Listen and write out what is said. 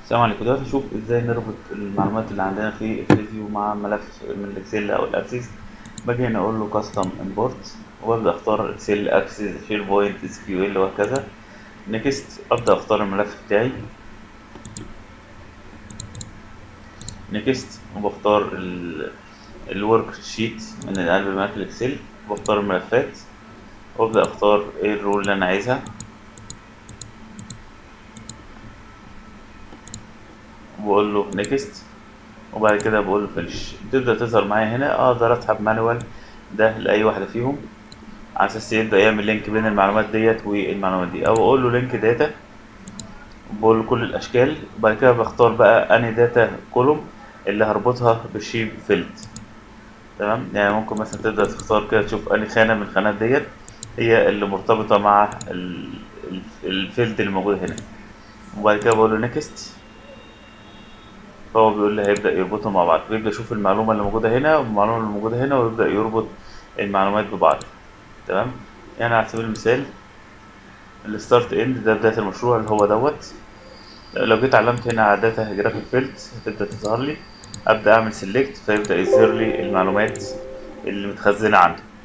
السلام عليكم دلوقتي نشوف ازاي نربط المعلومات اللي عندنا في الفيديو مع ملف من الاكسل او الاكسس باجي هنا اقول له كاستم امبورت وابدا اختار اكسل اكسس شير بوينت اس كيو ال وهكذا نيكست ابدا اختار الملف بتاعي نيكست وبختار الورك شيت من قلب ملف الاكسل وبختار الملفات وابدا اختار ايه الرول اللي انا عايزها وبقول له نيكست وبعد كده بقول له فينش تبدا تظهر معايا هنا اقدر اسحب مانوال ده لاي واحده فيهم على اساس يبدا يعمل لينك بين المعلومات ديت والمعلومات دي او اقول له لينك داتا بقول له كل الاشكال وبعد كده بختار بقى اني داتا كولوم اللي هربطها بالشيب فيلد تمام يعني ممكن مثلا تبدا تختار كده تشوف اني خانه من الخانات ديت هي اللي مرتبطه مع الفيلد اللي موجود هنا وبعد كده بقول له نيكست فهو بيقول لي هيبدأ يربطهم مع بعض بيبدأ يشوف المعلومة اللي موجودة هنا والمعلومة اللي موجودة هنا ويبدأ يربط المعلومات ببعض تمام يعني على سبيل المثال الستارت اند ده بداية المشروع اللي هو دوت لو جيت علمت هنا على داتا جرافيك فيلد هتبدأ تظهر لي أبدأ أعمل سيلكت فيبدأ يظهر لي المعلومات اللي متخزنة عنده